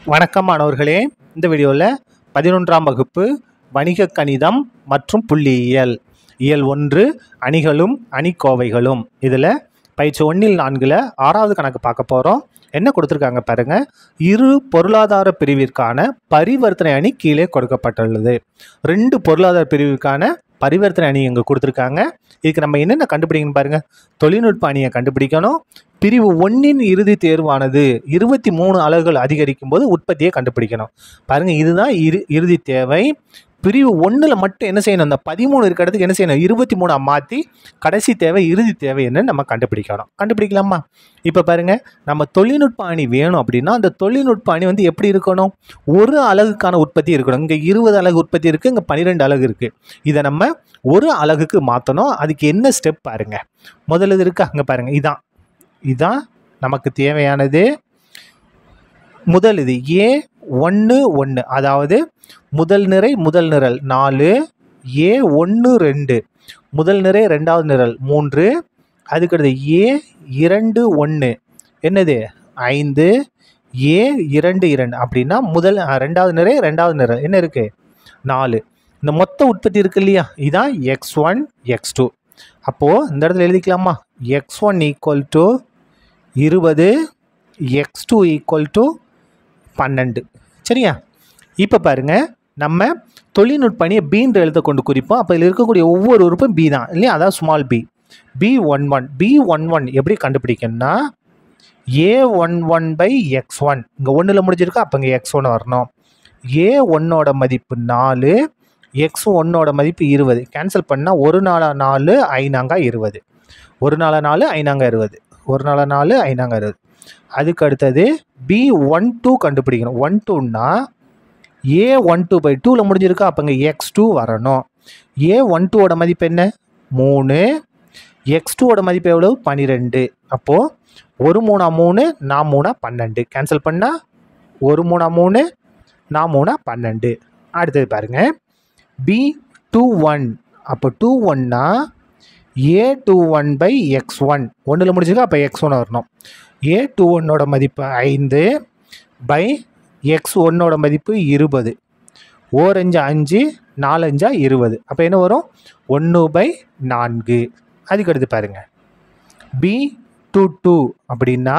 வணக்கம் மாணவர்களே இந்த வீடியோவில் பதினொன்றாம் வகுப்பு வணிக கணிதம் மற்றும் புள்ளியியல் இயல் ஒன்று அணிகளும் அணிக்கோவைகளும் இதில் பயிற்சி ஒன்றில் நான்கில் ஆறாவது கணக்கு பார்க்க போகிறோம் என்ன கொடுத்துருக்காங்க பாருங்க இரு பொருளாதார பிரிவிற்கான பரிவர்த்தனை அணி கீழே கொடுக்கப்பட்டுள்ளது ரெண்டு பொருளாதார பிரிவிற்கான பரிவர்த்தனை அணி இங்கே கொடுத்துருக்காங்க இதுக்கு நம்ம என்னென்ன கண்டுபிடிக்கணும் பாருங்க தொழில்நுட்ப அணியை கண்டுபிடிக்கணும் பிரிவு ஒன்றின் இறுதி தேர்வானது இருபத்தி மூணு அலகுகள் அதிகரிக்கும் போது உற்பத்தியை கண்டுபிடிக்கணும் பாருங்க இதுதான் இறு இறுதி தேவை பிரிவு ஒன்றில் மட்டும் என்ன செய்யணும் அந்த பதிமூணு இருக்க இடத்துக்கு என்ன செய்யணும் இருபத்தி மூணா மாற்றி கடைசி தேவை இறுதி தேவை என்னன்னு நம்ம கண்டுபிடிக்கணும் கண்டுபிடிக்கலாமா இப்போ பாருங்க நம்ம தொழில்நுட்ப அணி வேணும் அப்படின்னா அந்த தொழில்நுட்ப அணி வந்து எப்படி இருக்கணும் ஒரு அலகுக்கான உற்பத்தி இருக்கணும் இங்கே இருபது அலகு உற்பத்தி இருக்குது இங்கே பன்னிரெண்டு அலகு இருக்குது இதை நம்ம ஒரு அலகுக்கு மாற்றணும் அதுக்கு என்ன ஸ்டெப் பாருங்க முதல்ல இது இருக்கா அங்கே பாருங்க இதான் இதான் நமக்கு தேவையானது முதல் இது ஏ ஒன்று ஒன்று அதாவது முதல் நிறை முதல் நிரல் நாலு ஏ ஒன்று ரெண்டு முதல் நிறை ரெண்டாவது நிரல் மூன்று அதுக்கடுத்து ஏ இரண்டு ஒன்று என்னது ஐந்து ஏ இரண்டு இரண்டு அப்படின்னா முதல் அஹ், ரெண்டாவது நிறை ரெண்டாவது நிரல் என்ன இருக்குது நாலு இந்த மொத்த உற்பத்தி இருக்கு இல்லையா இதான் எக்ஸ் ஒன் எக்ஸ் டூ அப்போது இந்த இடத்துல எழுதிக்கலாமா எக்ஸ் ஒன் ஈக்குவல் டு இருபது எக்ஸ் டூ ஈக்குவல் டு பன்னெண்டு சரியா இப்போ பாருங்க நம்ம தொழில்நுட்ப அணியை பீன்ற எழுத கொண்டு குறிப்போம் அப்போ இதில் இருக்கக்கூடிய ஒவ்வொரு உறுப்பும் பி தான் இல்லையா அதான் small b b one one b one one எப்படி கண்டுபிடிக்கணும்னா a one one by x one இங்கே ஒன்றில் முடிஞ்சிருக்கா அப்போ இங்கே எக்ஸ் ஒன் வரணும் ஏ ஒன்னோட மதிப்பு நாலு எக்ஸ் ஒன்னோட மதிப்பு இருபது கேன்சல் பண்ணால் ஒரு நாளா நாலு ஐநாங்கா இருபது ஒரு நாளா நாலு ஐநாங்கா இருபது ஒரு நாளா நாலு ஐநாங்கா இருபது அதுக்கு அடுத்தது பி ஒன் டூ கண்டுபிடிக்கணும் ஒன் டூன்னா ஏ ஒன் டூ பை டூவில் முடிஞ்சிருக்கா அப்போ இங்கே எக்ஸ் டூ வரணும் ஏ ஒன் டூவோட மதிப்பு என்ன மூணு எக்ஸ் டூவோட மதிப்பு எவ்வளவு பன்னிரெண்டு அப்போது ஒரு மூணா மூணு நான் மூணா பன்னெண்டு கேன்சல் பண்ணால் ஒரு மூணா மூணு நான் மூணா பன்னெண்டு அடுத்தது பாருங்க பி டூ ஒன் அப்போ டூ ஒன்னா a two one by x one ஒன்றில் முடிஞ்சிருக்கா அப்போ எக்ஸ் ஒன் வரணும் ஏ டூ ஒன்னோட மதிப்பு ஐந்து பை எக்ஸ் ஒன்னோட மதிப்பு இருபது ஓரஞ்சு அஞ்சு நாலஞ்சா இருபது அப்போ என்ன வரும் ஒன்று பை நான்கு அதுக்கு அடுத்து பாருங்க பி டூ டூ அப்படின்னா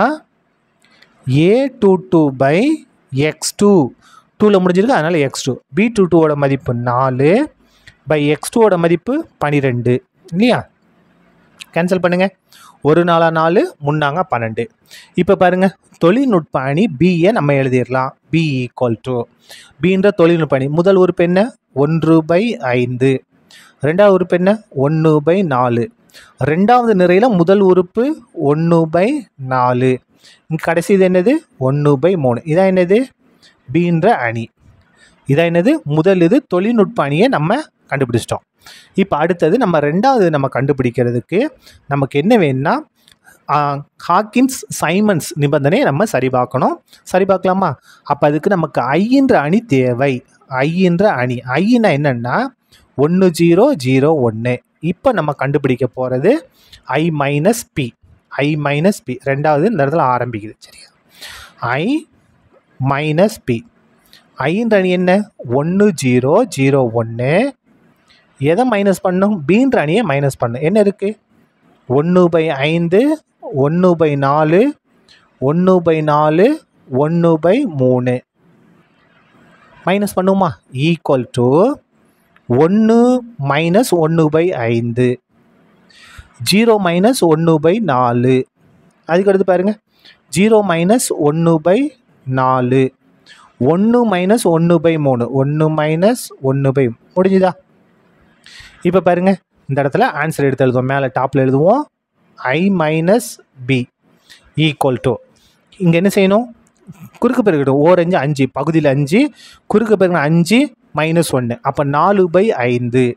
a two two by x two டூவில் முடிஞ்சிருக்கு அதனால் எக்ஸ் டூ பி டூ டூவோட மதிப்பு நாலு பை எக்ஸ் டூவோட மதிப்பு பன்னிரெண்டு இல்லையா கேன்சல் பண்ணுங்க ஒரு நாளா நாலு முன்னாங்க பன்னெண்டு இப்போ பாருங்க தொழில்நுட்ப அணி பியை நம்ம எழுதிடலாம் பி ஈக்குவல் டு பின்ற தொழில்நுட்ப அணி முதல் உறுப்பு என்ன ஒன்று பை ஐந்து ரெண்டாவது உறுப்பு என்ன ஒன்று பை நாலு ரெண்டாவது நிறையில் முதல் உறுப்பு ஒன்று பை நாலு இங்க கடைசி இது என்னது ஒன்று பை மூணு இதான் என்னது பின்ற அணி இதான் என்னது முதல் இது தொழில்நுட்ப அணியை நம்ம கண்டுபிடிச்சிட்டோம் இப்போ அடுத்தது நம்ம ரெண்டாவது நம்ம கண்டுபிடிக்கிறதுக்கு நமக்கு என்ன வேணும்னா ஆஹ், ஹாக்கின்ஸ் சைமன்ஸ் நிபந்தனையை நம்ம சரி பார்க்கணும் சரி பார்க்கலாமா அப்போ அதுக்கு நமக்கு ஐன்ற அணி தேவை ஐன்ற அணி ஐன்னா என்னன்னா ஒன்று ஜீரோ ஜீரோ ஒன்று இப்போ நம்ம கண்டுபிடிக்க போகிறது I minus b I minus b ரெண்டாவது இந்த இடத்துல ஆரம்பிக்குது சரியா ஐ மைனஸ் பி ஐன்ற அணி என்ன ஒன்று ஜீரோ ஜீரோ ஒன்று எதை மைனஸ் பண்ணும் பீன்ற அணியை மைனஸ் பண்ணும் என்ன இருக்குது ஒன்று பை ஐந்து ஒன்று பை நாலு ஒன்று பை நாலு ஒன்று பை மூணு மைனஸ் பண்ணுமா ஈக்குவல் டு ஒன்று மைனஸ் ஒன்று பை ஐந்து ஜீரோ மைனஸ் ஒன்று பை நாலு அதுக்கு அடுத்து பாருங்க ஜீரோ மைனஸ் ஒன்று பை நாலு ஒன்று மைனஸ் ஒன்று பை மூணு ஒன்று மைனஸ் ஒன்று பை முடிஞ்சுதா இப்போ பாருங்க இந்த இடத்துல ஆன்சர் எடுத்து எழுதுவோம் மேலே டாப்பில் எழுதுவோம் I minus b equal to இங்கே என்ன செய்யணும் குறுக்கு பெருக்கட்டும் ஓரஞ்சு அஞ்சு பகுதியில் அஞ்சு குறுக்கு பெருக்கணும் அஞ்சு மைனஸ் ஒன்று அப்போ நாலு பை ஐந்து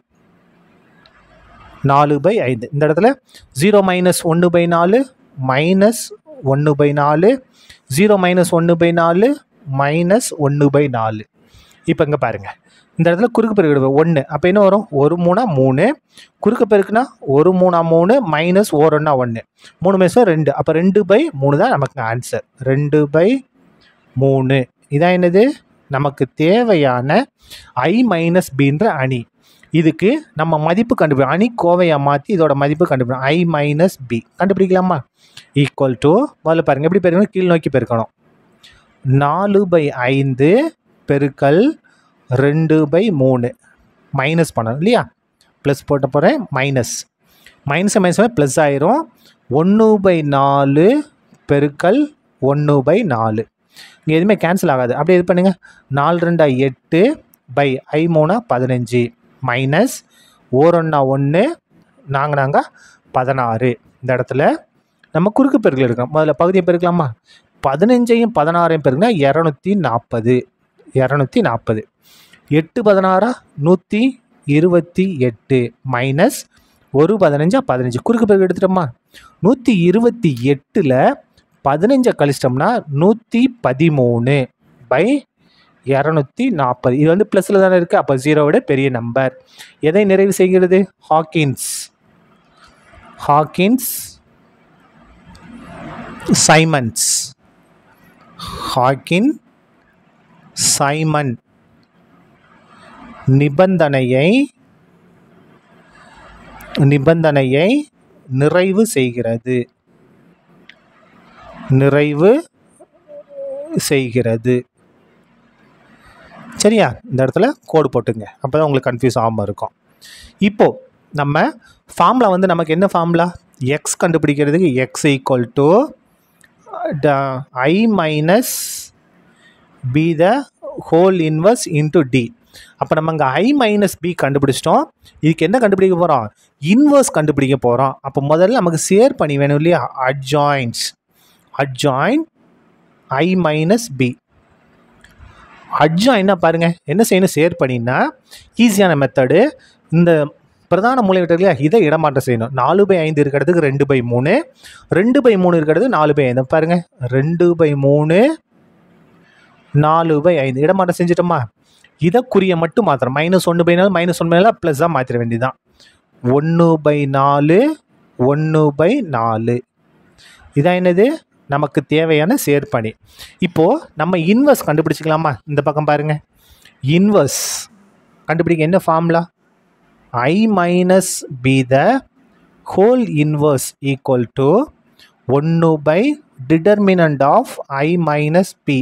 நாலு பை ஐந்து இந்த இடத்துல ஜீரோ மைனஸ் ஒன்று பை நாலு மைனஸ் ஒன்று பை நாலு ஜீரோ மைனஸ் ஒன்று பை நாலு மைனஸ் ஒன்று பை நாலு இப்போ இங்கே பாருங்கள் இந்த இடத்துல குறுக்கு பெருக்கு ஒன்று அப்போ என்ன வரும் ஒரு மூணா மூணு குறுக்கு பெருக்குனா ஒரு மூணா மூணு மைனஸ் ஓரொன்னா ஒன்று மூணு மைனஸ் ரெண்டு அப்போ ரெண்டு பை மூணு தான் நமக்கு ஆன்சர் ரெண்டு பை மூணு இதான் என்னது நமக்கு தேவையான ஐ மைனஸ் பின்ற அணி இதுக்கு நம்ம மதிப்பு கண்டுபிடி அணி கோவையாக மாற்றி இதோட மதிப்பு கண்டுபிடிக்கணும் ஐ மைனஸ் பி கண்டுபிடிக்கலாமா ஈக்குவல் டு முதல்ல பாருங்கள் எப்படி பெருக்கணும் கீழ் நோக்கி பெருக்கணும் நாலு பை ஐந்து பெருக்கல் ரெண்டு பை மூணு மைனஸ் பண்ணணும் இல்லையா ப்ளஸ் போட்ட போகிறேன் மைனஸ் மைனஸ் மைனஸ் ப்ளஸ் ஆயிரும் ஒன்று பை நாலு பெருக்கல் ஒன்று பை நாலு இங்கே எதுவுமே கேன்சல் ஆகாது அப்படியே இது பண்ணுங்கள் நாலு ரெண்டா எட்டு பை ஐ மூணா பதினஞ்சு மைனஸ் ஓரொன்னா ஒன்று நாங்கள் நாங்கள் பதினாறு இந்த இடத்துல நம்ம குறுக்கு பெருக்கல் எடுக்கணும் முதல்ல பகுதியை பெருக்கலாமா பதினஞ்சையும் பதினாறையும் பெருக்கினா இரநூத்தி நாற்பது இரநூத்தி நாற்பது எட்டு பதினாறா நூற்றி இருபத்தி எட்டு மைனஸ் ஒரு பதினஞ்சா பதினஞ்சு குறுக்கு பெருக்கு எடுத்துட்டோமா நூற்றி இருபத்தி எட்டில் பதினஞ்சை கழிச்சிட்டோம்னா நூற்றி பதிமூணு பை இரநூத்தி நாற்பது இது வந்து ப்ளஸில் தானே இருக்குது அப்போ ஜீரோவோட பெரிய நம்பர் எதை நிறைவு செய்கிறது Hawkins Hawkins Simons Hawkin Simon நிபந்தனையை நிபந்தனையை நிறைவு செய்கிறது நிறைவு செய்கிறது சரியா இந்த இடத்துல கோடு போட்டுங்க அப்போ தான் உங்களுக்கு கன்ஃபியூஸ் ஆகாமல் இருக்கும் இப்போது நம்ம ஃபார்முலா வந்து நமக்கு என்ன ஃபார்முலா எக்ஸ் கண்டுபிடிக்கிறதுக்கு x equal to I minus B the whole inverse into d அப்போ நம்ம அங்கே ஐ மைனஸ் பி கண்டுபிடிச்சிட்டோம் இதுக்கு என்ன கண்டுபிடிக்க போகிறோம் இன்வர்ஸ் கண்டுபிடிக்க போகிறோம் அப்போ முதல்ல நமக்கு சேர் பண்ணி வேணும் இல்லையா அட்ஜாயின்ஸ் அட்ஜாயின் ஐ மைனஸ் பி அட்ஜாயின்னா பாருங்கள் என்ன செய்யணும் சேர் பண்ணினா ஈஸியான மெத்தடு இந்த பிரதான மூலைவிட்ட இல்லையா இதை இடமாற்றம் செய்யணும் நாலு பை ஐந்து இருக்கிறதுக்கு ரெண்டு பை மூணு ரெண்டு பை மூணு இருக்கிறது நாலு பை ஐந்து பாருங்கள் ரெண்டு பை மூணு நாலு பை ஐந்து இடமாற்றம் செஞ்சிட்டோமா இதை குறிய மட்டும் மாத்திரம் மைனஸ் ஒன்று பை நாலு மைனஸ் ஒன்று பை நாலு ப்ளஸ்ஸாக மாற்றிட வேண்டியதுதான் ஒன்று பை நாலு ஒன்று பை நாலு இதான் என்னது நமக்கு தேவையான சேர்ப்பணி இப்போது நம்ம இன்வர்ஸ் கண்டுபிடிச்சிக்கலாமா இந்த பக்கம் பாருங்கள் இன்வர்ஸ் கண்டுபிடிக்க என்ன formula I minus B the whole inverse equal to ஒன்று by determinant of I minus B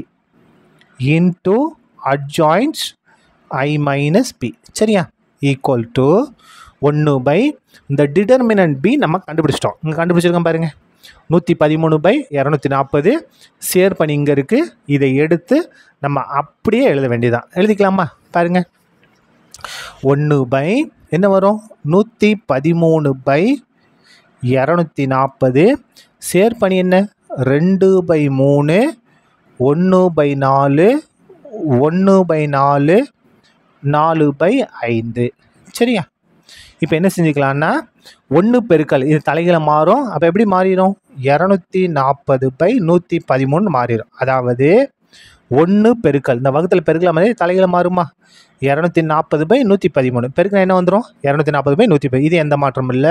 into adjoints I minus B சரியா ஈக்குவல் டு ஒன்று பை இந்த டிட்டர்மினன்ட் பி நம்ம கண்டுபிடிச்சிட்டோம் இங்கே கண்டுபிடிச்சிருக்கோம் பாருங்கள் நூற்றி பதிமூணு பை இரநூத்தி நாற்பது சேர் பண்ணி இங்கே இருக்குது இதை எடுத்து நம்ம அப்படியே எழுத வேண்டியதான் எழுதிக்கலாமா பாருங்கள் ஒன்று பை என்ன வரும் நூற்றி பதிமூணு பை இரநூத்தி நாற்பது சேர் பண்ணி என்ன ரெண்டு பை மூணு ஒன்று பை நாலு ஒன்று பை நாலு நாலு பை ஐந்து சரியா இப்போ என்ன செஞ்சுக்கலான்னா ஒன்று பெருக்கல் இது தலைகளை மாறும் அப்போ எப்படி மாறிடும் இரநூத்தி நாற்பது பை நூற்றி பதிமூணு மாறிடும் அதாவது ஒன்று பெருக்கல் இந்த வகுத்தில் பெருக்கல் மாதிரி தலைகளை மாறுமா இரநூத்தி நாற்பது பை நூற்றி பதிமூணு பெருக்கினா என்ன வந்துடும் இரநூத்தி நாற்பது பை நூற்றி இது எந்த மாற்றமும் இல்லை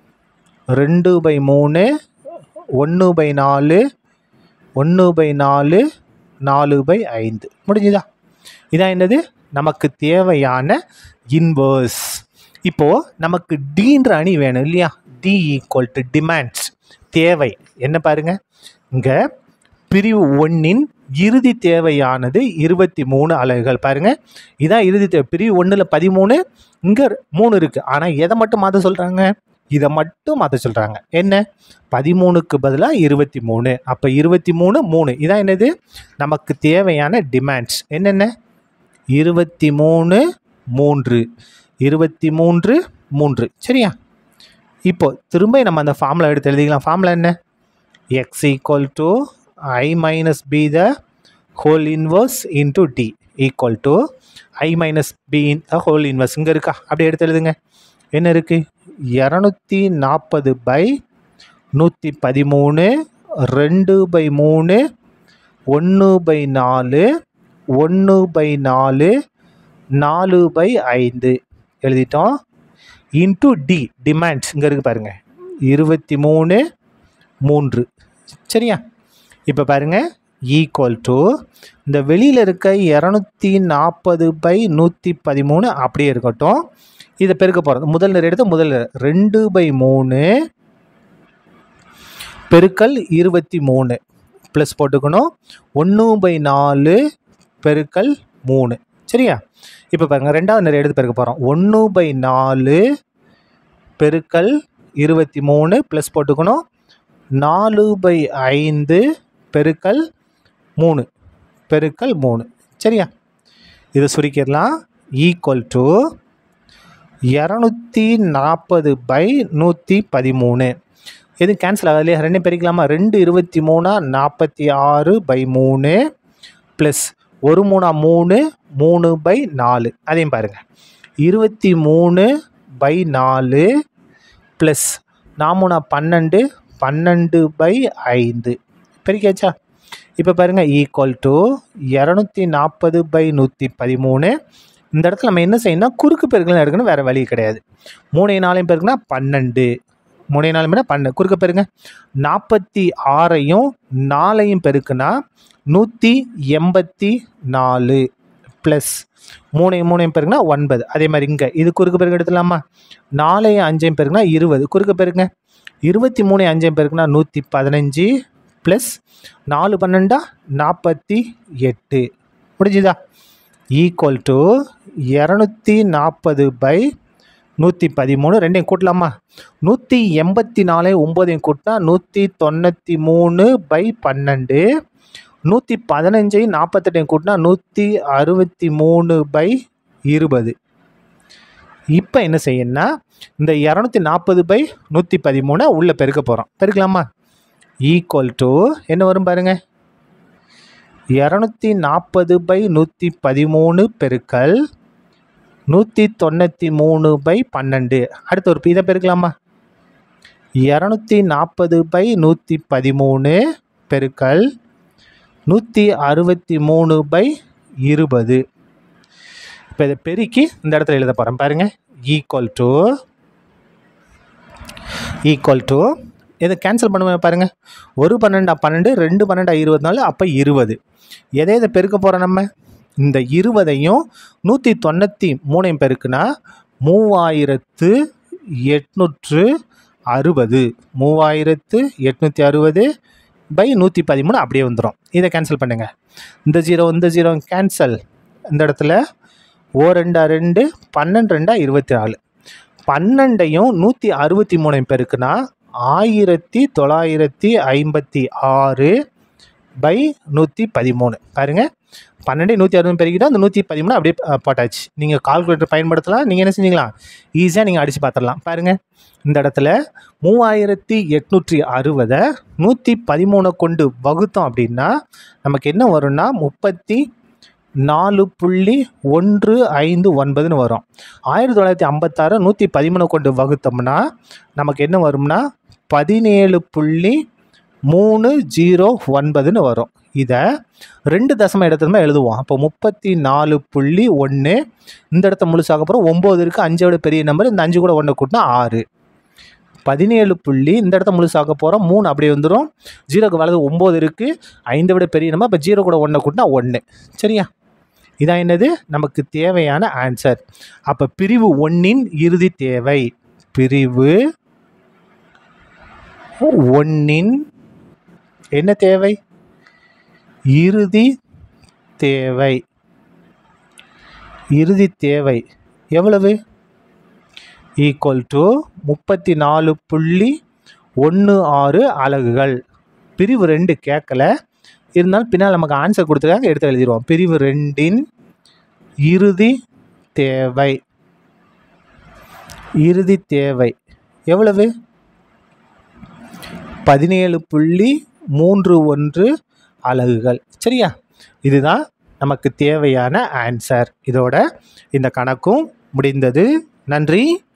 ரெண்டு பை மூணு ஒன்று பை நாலு ஒன்று பை நாலு நாலு பை ஐந்து முடிஞ்சுதா இதான் என்னது நமக்கு தேவையான இன்வர்ஸ் இப்போது நமக்கு டீன்ற அணி வேணும் இல்லையா டி ஈக்குவல் டு டிமாண்ட்ஸ் தேவை என்ன பாருங்க இங்கே பிரிவு ஒன்றின் இறுதி தேவையானது இருபத்தி மூணு அலகுகள் பாருங்க இதான் இறுதி தேவை பிரிவு ஒன்றில் பதிமூணு இங்கே மூணு இருக்குது ஆனால் எதை மட்டும் மாற்ற சொல்கிறாங்க இதை மட்டும் மாற்ற சொல்கிறாங்க என்ன பதிமூணுக்கு பதிலாக இருபத்தி மூணு அப்போ இருபத்தி மூணு மூணு இதான் என்னது நமக்கு தேவையான டிமாண்ட்ஸ் என்னென்ன இருபத்தி மூணு மூன்று இருபத்தி மூன்று மூன்று சரியா இப்போ திரும்ப நம்ம அந்த ஃபார்முலா எடுத்து எழுதிக்கலாம் ஃபார்முலா என்ன X equal to I minus B the whole inverse into D equal to I minus B in whole inverse இங்கே இருக்கா அப்படியே எடுத்து எழுதுங்க என்ன இருக்குது இரநூத்தி நாற்பது பை நூற்றி பதிமூணு ரெண்டு பை மூணு ஒன்று பை நாலு ஒன்று பை நாலு நாலு பை ஐந்து எழுதிட்டோம் இன்ட்டு டி டிமாண்ட்ஸ் இங்கே இருக்குது பாருங்கள் இருபத்தி மூணு மூன்று சரியா இப்போ பாருங்கள் ஈக்குவல் டு இந்த வெளியில் இருக்க இரநூத்தி நாற்பது பை நூற்றி பதிமூணு அப்படியே இருக்கட்டும் இதை பெருக்க போகிறது முதல் நிறை எடுத்து முதல் நிறை ரெண்டு பை மூணு பெருக்கல் இருபத்தி மூணு ப்ளஸ் போட்டுக்கணும் ஒன்று பை நாலு பெருக்கல் மூணு சரியா இப்போ பாருங்கள் ரெண்டாவது நிறை எடுத்து பெருக்க போகிறோம் ஒன்று பை நாலு பெருக்கல் இருபத்தி மூணு ப்ளஸ் போட்டுக்கணும் நாலு பை ஐந்து பெருக்கல் மூணு பெருக்கல் மூணு சரியா இதை சுருக்கிடலாம் ஈக்குவல் டு இரநூத்தி நாற்பது பை நூற்றி பதிமூணு எதுவும் கேன்சல் ஆகாது இல்லையா ரெண்டு பெருக்கலாமா ரெண்டு இருபத்தி மூணா நாற்பத்தி ஆறு பை மூணு ப்ளஸ் ஒரு மூணா மூணு மூணு பை நாலு அதையும் பாருங்கள் இருபத்தி மூணு பை நாலு ப்ளஸ் நாமூணா பன்னெண்டு பன்னெண்டு பை ஐந்து பெருக்கியாச்சா இப்போ பாருங்கள் ஈக்குவல் டு இரநூத்தி நாற்பது பை நூற்றி பதிமூணு இந்த இடத்துல நம்ம என்ன செய்யணும் குறுக்கு பெருக்கல் எடுக்கணும் வேறு வழி கிடையாது மூணு நாளையும் பெருக்குனா பன்னெண்டு மூணு நாளையும் பன்னெண்டு குறுக்க பெருங்க நாற்பத்தி ஆறையும் நாலையும் பெருக்குனா நூற்றி எண்பத்தி நாலு ப்ளஸ் மூணையும் மூணையும் பெருக்குனா ஒன்பது அதே மாதிரி இங்கே இது குறுக்கு பெருக்கு எடுத்துலாமா நாலையும் அஞ்சையும் பெருக்குனா இருபது குறுக்க பெருங்க இருபத்தி மூணு அஞ்சையும் பெருக்குனா நூற்றி பதினஞ்சு ப்ளஸ் நாலு பன்னெண்டா நாற்பத்தி எட்டு முடிஞ்சுதா ஈக்குவல் டு இரநூத்தி நாற்பது பை நூற்றி பதிமூணு ரெண்டையும் கூட்டலாமா நூற்றி எண்பத்தி நாலு ஒம்போதையும் கூட்டினா நூற்றி தொண்ணூற்றி மூணு பை பன்னெண்டு நூற்றி பதினஞ்சையும் நாற்பத்தெட்டையும் கூட்டினா நூற்றி அறுபத்தி மூணு பை இருபது இப்போ என்ன செய்யணும்னா இந்த இரநூத்தி நாற்பது பை நூற்றி பதிமூணை உள்ளே பெருக்க போகிறோம் பெருக்கலாமா ஈக்குவல் டு என்ன வரும் பாருங்க இரநூத்தி நாற்பது பை நூற்றி பதிமூணு பெருக்கல் நூற்றி தொண்ணூற்றி மூணு பை பன்னெண்டு அடுத்த ஒரு இதை பெருக்கலாமா இரநூத்தி நாற்பது பை நூற்றி பதிமூணு பெருக்கல் நூற்றி அறுபத்தி மூணு பை இருபது இப்போ இதை பெருக்கி இந்த இடத்துல எழுத போகிறேன் பாருங்கள் ஈக்குவல் டு ஈக்குவல் டு இதை கேன்சல் பண்ணுவேன் பாருங்கள் ஒரு பன்னெண்டா பன்னெண்டு ரெண்டு பன்னெண்டா இருபத்தி நாலு அப்போ இருபது எதை இதை பெருக்க போகிறோம் நம்ம இந்த இருபதையும் நூற்றி தொண்ணூற்றி மூணையும் பெருக்குனா மூவாயிரத்து எட்நூற்று அறுபது மூவாயிரத்து எட்நூற்றி அறுபது பை நூற்றி பதிமூணு அப்படியே வந்துடும் இதை கேன்சல் பண்ணுங்கள் இந்த ஜீரோ இந்த ஜீரோ கேன்சல் இந்த இடத்துல ஓ ரெண்டா ரெண்டு பன்னெண்டு ரெண்டா இருபத்தி நாலு பன்னெண்டையும் நூற்றி அறுபத்தி மூணையும் பெருக்குனா ஆயிரத்தி தொள்ளாயிரத்தி ஐம்பத்தி ஆறு பை நூற்றி பதிமூணு பாருங்கள் பன்னெண்டு நூற்றி அறுபது பெருக்கிட்டா அந்த நூற்றி பதிமூணு அப்படியே அஹ், போட்டாச்சு நீங்கள் கால்குலேட்டர் பயன்படுத்தலாம் நீங்கள் என்ன செஞ்சீங்களா ஈஸியாக நீங்கள் அடித்து பார்த்துடலாம் பாருங்கள் இந்த இடத்துல மூவாயிரத்தி எட்நூற்றி அறுபதை நூற்றி பதிமூணை கொண்டு வகுத்தோம் அப்படின்னா நமக்கு என்ன வரும்னா முப்பத்தி நாலு புள்ளி ஒன்று ஐந்து ஒன்பதுன்னு வரும் ஆயிரத்தி தொள்ளாயிரத்தி ஐம்பத்தாறு நூற்றி பதிமூணு கொண்டு வகுத்தோம்னா நமக்கு என்ன வரும்னா பதினேழு புள்ளி மூணு ஜீரோ ஒன்பதுன்னு வரும் இதை ரெண்டு தசம இடத்துல எழுதுவோம் அப்போ முப்பத்தி நாலு புள்ளி ஒன்று இந்த இடத்த முழுசாக அப்புறம் ஒம்பது இருக்குது அஞ்சோட பெரிய நம்பர் இந்த அஞ்சு கூட ஒன்று கூட்டினா ஆறு பதினேழு புள்ளி இந்த இடத்த முழுசாக்க போகிறோம் மூணு அப்படியே வந்துடும் ஜீரோக்கு வலது ஒம்பது இருக்குது ஐந்தை விட பெரிய நம்பர் இப்போ ஜீரோ கூட ஒன்றை கூட்டினா ஒன்று சரியா இதான் என்னது நமக்கு தேவையான ஆன்சர் அப்போ பிரிவு ஒன்றின் இறுதி தேவை பிரிவு ஒன்றின் என்ன தேவை இறுதி தேவை இறுதி தேவை எவ்வளவு ஈக்குவல் டு முப்பத்தி நாலு புள்ளி ஒன்று ஆறு அலகுகள் பிரிவு ரெண்டு கேட்கல இருந்தாலும் பின்னால் நமக்கு ஆன்சர் கொடுத்துருக்காங்க எடுத்து எழுதிடுவோம் பிரிவு ரெண்டின் இறுதி தேவை இறுதி தேவை எவ்வளவு பதினேழு புள்ளி மூன்று ஒன்று அலகுகள் சரியா இதுதான் நமக்கு தேவையான ஆன்சர் இதோட இந்த கணக்கும் முடிந்தது நன்றி